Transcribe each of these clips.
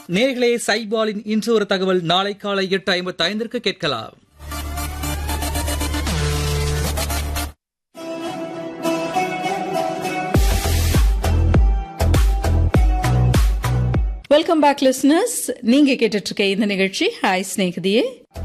நேர்களே சைபாலின் இன்று ஒரு தகவல் நாளை காலை எட்டு ஐம்பத்தி ஐந்திற்கு கேட்கலாம் வெல்கம் பேக் லிஸ்னர்ஸ் நீங்க கேட்டுட்டு இருக்க இந்த நிகழ்ச்சி ஹாய் ஸ்நேகிதியே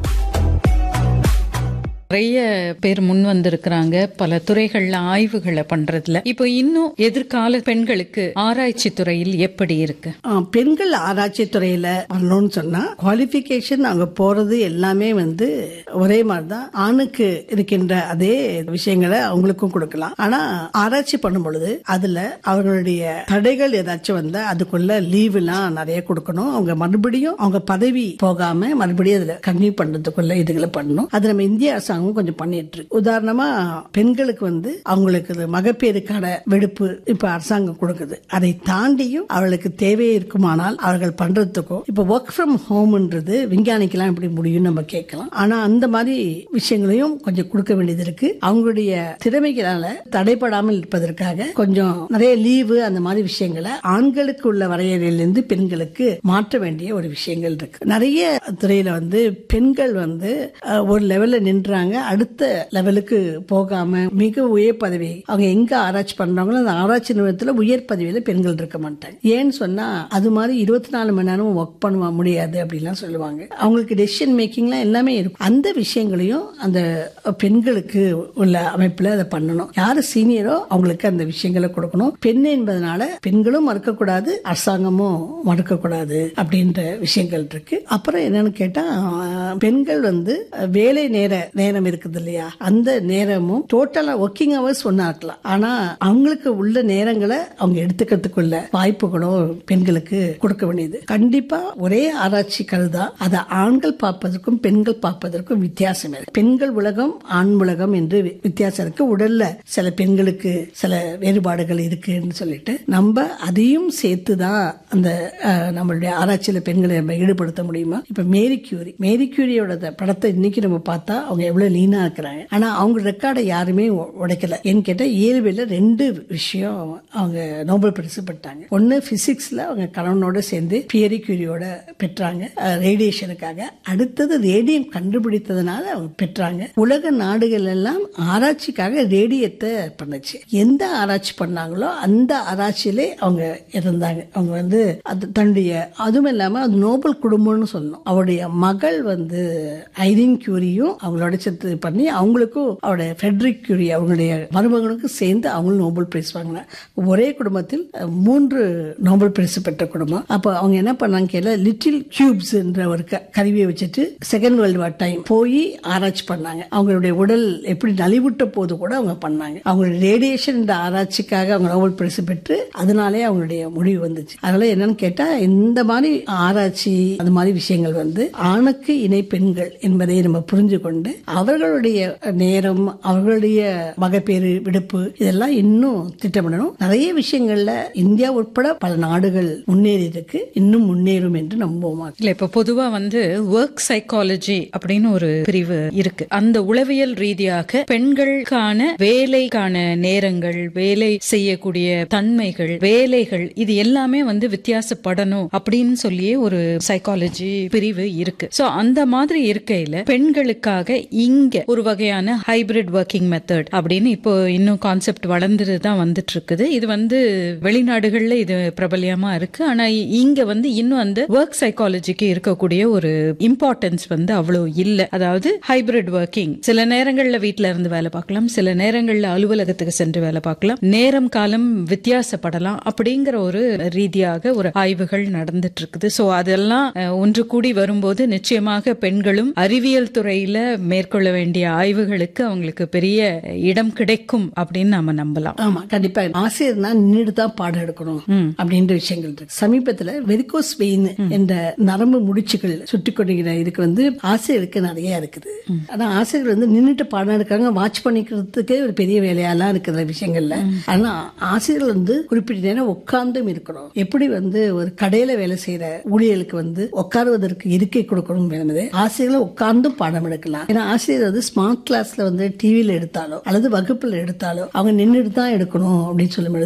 நிறைய பேர் முன் வந்திருக்கிறாங்க பல துறைகள்ல ஆய்வுகளை பண்றதுல இப்போ இன்னும் எதிர்கால பெண்களுக்கு ஆராய்ச்சி துறையில் எப்படி இருக்கு ஆ, பெண்கள் ஆராய்ச்சி துறையில பண்ணணும்னு சொன்னா குவாலிபிகேஷன் அவங்க போறது எல்லாமே வந்து ஒரே மாதிரி தான் ஆணுக்கு இருக்கின்ற அதே விஷயங்களை அவங்களுக்கும் கொடுக்கலாம் ஆனா ஆராய்ச்சி பண்ணும் பொழுது அதுல அவர்களுடைய தடைகள் ஏதாச்சும் வந்தா அதுக்குள்ள லீவ் எல்லாம் நிறைய கொடுக்கணும் அவங்க மறுபடியும் அவங்க பதவி போகாம மறுபடியும் அதுல கன்டினியூ பண்றதுக்குள்ள இதுகளை பண்ணணும் அது நம்ம இந்திய அரசாங்கம் கொஞ்சம் பண்ணிட்டு இருக்கு உதாரணமா பெண்களுக்கு வந்து அவங்களுக்கு இது மகப்பேறுக்கான வெடுப்பு இப்ப அரசாங்கம் கொடுக்குது அதை தாண்டியும் அவளுக்கு தேவை இருக்குமானால் அவர்கள் பண்றதுக்கும் இப்ப ஒர்க் ஃப்ரம் ஹோம்ன்றது விஞ்ஞானிக்கெல்லாம் எப்படி முடியும் நம்ம கேட்கலாம் ஆனா அந்த மாதிரி விஷயங்களையும் கொஞ்சம் கொடுக்க வேண்டியது இருக்கு அவங்களுடைய திறமைகளால தடைப்படாமல் இருப்பதற்காக கொஞ்சம் நிறைய லீவு அந்த மாதிரி விஷயங்களை ஆண்களுக்கு உள்ள வரையறையிலிருந்து பெண்களுக்கு மாற்ற வேண்டிய ஒரு விஷயங்கள் இருக்கு நிறைய துறையில வந்து பெண்கள் வந்து அஹ், ஒரு லெவல்ல நின்றாங்க அடுத்த லெவலுக்கு போகாம மிக உயர் பதவி அவங்க எங்க ஆராய்ச்சி பண்றாங்களோ அந்த ஆராய்ச்சி நிறுவனத்துல உயர் பதவியில பெண்கள் இருக்க மாட்டாங்க ஏன்னு சொன்னா அது மாதிரி இருபத்தி நாலு மணி நேரம் ஒர்க் பண்ண முடியாது அப்படிலாம் சொல்லுவாங்க அவங்களுக்கு டெசிஷன் மேக்கிங்லாம் எல்லாமே இருக்கும் அந்த விஷயங்களையும் அந்த பெண்களுக்கு உள்ள அமைப்புல அதை பண்ணணும் யாரு சீனியரோ அவங்களுக்கு அந்த விஷயங்களை கொடுக்கணும் பெண் என்பதனால பெண்களும் மறுக்கக்கூடாது அரசாங்கமும் மறுக்கக்கூடாது அப்படின்ற விஷயங்கள் இருக்கு அப்புறம் என்னன்னு கேட்டா அஹ், பெண்கள் வந்து அஹ், வேலை நேர நேரம் இருக்குது இல்லையா அந்த நேரமும் டோட்டலா ஒர்க்கிங் ஹவர்ஸ் ஒன்னா இருக்கலாம் ஆனா அவங்களுக்கு உள்ள நேரங்களை அவங்க எடுத்துக்கிறதுக்குள்ள வாய்ப்புகளும் பெண்களுக்கு கொடுக்க வேண்டியது கண்டிப்பா ஒரே ஆராய்ச்சி கருதா அதை ஆண்கள் பார்ப்பதற்கும் பெண்கள் பார்ப்பதற்கும் வித்தியாசம் இருக்கு பெண்கள் உலகம் ஆண் உலகம் என்று வி- வித்தியாசம் இருக்கு உடல்ல சில பெண்களுக்கு சில வேறுபாடுகள் இருக்குன்னு சொல்லிட்டு நம்ம அதையும் சேர்த்து தான் அந்த அஹ், நம்மளுடைய ஆராய்ச்சியில பெண்களை நம்ம ஈடுபடுத்த முடியுமா இப்ப மேரி கியூரி மேரி கியூரியோட த- படத்தை இன்னைக்கு நம்ம பார்த்தா அவங்க எவ்வளவு லீனா இருக்கிறாங்க ஆனா அவங்க ரெக்கார்டை யாருமே உ- உடைக்கல ஏன்னு கேட்டா இயல்பியல ரெண்டு விஷயம் அவங்க நோபல் பரிசு பெற்றாங்க ஒன்னு பிசிக்ஸ்ல அவங்க கணவனோட சேர்ந்து பியரி கியூரியோட பெற்றாங்க ரேடியேஷனுக்காக அடுத்தது ரேடியம் கண்டுபிடித்ததுனால அவங்க பெற்றாங்க உலக நாடுகள் எல்லாம் ஆராய்ச்சிக்காக ரேடியத்தை பண்ணுச்சு எந்த ஆராய்ச்சி பண்ணாங்களோ அந்த ஆராய்ச்சியிலே அவங்க இருந்தாங்க அவங்க வந்து அது தன்னுடைய அதுவும் இல்லாம அது நோபல் குடும்பம்னு சொல்லணும் அவருடைய மகள் வந்து ஐரின் கியூரியும் அவங்களோட சேர்த்து பண்ணி அவங்களுக்கும் அவருடைய ஃபெட்ரிக் கியூரி அவங்களுடைய மருமகனுக்கும் சேர்ந்து அவங்களும் நோபல் பிரைஸ் வாங்கினாங்க ஒரே குடும்பத்தில் அஹ், மூன்று நோபல் பரிசு பெற்ற குடும்பம் அப்போ அவங்க என்ன பண்ணாங்க கேட்கல லிட்டில் கியூப்ஸ் என்ற ஒரு க- கருவியை வச்சுட்டு செகண்ட் வேர்ல்டு வார் டைம் போய் ஆராய்ச்சி பண்ணாங்க அவங்களுடைய உடல் எப்படி நலிவுட்ட போது கூட அவங்க பண்ணாங்க அவங்களுடைய ரேடியேஷன் என்ற ஆராய்ச்சிக்காக அவங்க நோபல் பரிசு பெற்று அதனாலே அவங்களுடைய முடிவு வந்துச்சு அதனால என்னன்னு கேட்டா இந்த மாதிரி ஆராய்ச்சி அந்த மாதிரி விஷயங்கள் வந்து ஆணுக்கு இணை பெண்கள் என்பதை நம்ம புரிஞ்சு கொண்டு அவர்களுடைய நேரம் அவர்களுடைய மகப்பேறு விடுப்பு இதெல்லாம் இன்னும் திட்டமிடணும் நிறைய விஷயங்கள்ல இந்தியா உட்பட பல நாடுகள் முன்னேறி இருக்கு இன்னும் முன்னேறும் என்று நம்புவோமா இல்ல இப்ப பொதுவா வந்து ஒர்க் சைக்காலஜி அப்படின்னு ஒரு பிரிவு இருக்கு அந்த உளவியல் ரீதியாக பெண்களுக்கான வேலைக்கான நேரங்கள் வேலை செய்யக்கூடிய தன்மைகள் வேலைகள் இது எல்லாமே வந்து வித்தியாசப்படணும் அப்படின்னு சொல்லியே ஒரு சைக்காலஜி பிரிவு இருக்கு சோ அந்த மாதிரி இருக்கையில பெண்களுக்காக இங்க ஒரு வகையான ஹைபிரிட் ஒர்க்கிங் மெத்தட் அப்படின்னு இப்போ இன்னும் கான்செப்ட் வளர்ந்துட்டு தான் வந்துட்டு இருக்குது இது வந்து வெளிநாடுகள்ல இது பிரபலியமா இருக்கு ஆனா இ- இங்க வந்து இன்னும் அந்த ஒர்க் சைக்காலஜிக்கு இருக்கக்கூடிய ஒரு இம்பார்ட்டன்ஸ் வந்து அவ்வளவு இல்ல அதாவது ஹைபிரிட் ஒர்க்கிங் சில நேரங்கள்ல வீட்ல இருந்து வேலை பார்க்கலாம் சில நேரங்கள்ல அலுவலகத்துக்கு சென்று வேலை பார்க்கலாம் நேரம் காலம் வித்தியாசப்படலாம் அப்படிங்கிற ஒரு ரீதியாக ஒரு ஆய்வுகள் நடந்துட்டு இருக்குது சோ அதெல்லாம் அஹ், ஒன்று கூடி வரும்போது நிச்சயமாக பெண்களும் அறிவியல் துறையில மேற்கொள்ள வேண்டிய ஆய்வுகளுக்கு அவங்களுக்கு பெரிய இடம் கிடைக்கும் அப்படின்னு நாம நம்பலாம் ஆமா கண்டிப்பா ஆசிரியர்னா நின்றுட்டு தான் பாடம் எடுக்கணும் அப்படின்ற விஷயங்கள் இருக்கு சமீபத்துல வெரிகோஸ் வெயின் என்ற நரம்பு முடிச்சுகள் சுட்டி கொண்டிருக்கிற இதுக்கு வந்து ஆசிரியருக்கு நிறைய இருக்குது ஆனா ஆசிரியர் வந்து நின்றுட்டு பாடம் எடுக்கிறாங்க வாட்ச் பண்ணிக்கிறதுக்கே ஒரு பெரிய வேலையெல்லாம் இருக்குது விஷயங்கள்ல ஆனா ஆசிரியர்கள் வந்து குறிப்பிட்ட நேரம் உட்கார்ந்தும் இருக்கணும் எப்படி வந்து ஒரு கடையில வேலை செய்யற ஊழியர்களுக்கு வந்து உட்காருவதற்கு இருக்கை கொடுக்கணும் என்பது ஆசிரியர்கள் உட்கார்ந்தும் பாடம் எடுக்கலாம் ஏன்னா ஆசிரியர் வந்து ஸ்மார்ட் கிளாஸ்ல வந்து டிவியில எடுத்தாலோ அல்லது வகுப்புல எடுத்தாலோ அவங்க நின்றுட்டு தான் எடுக்கணும் அப்படின்னு சொல்லும் பொழுது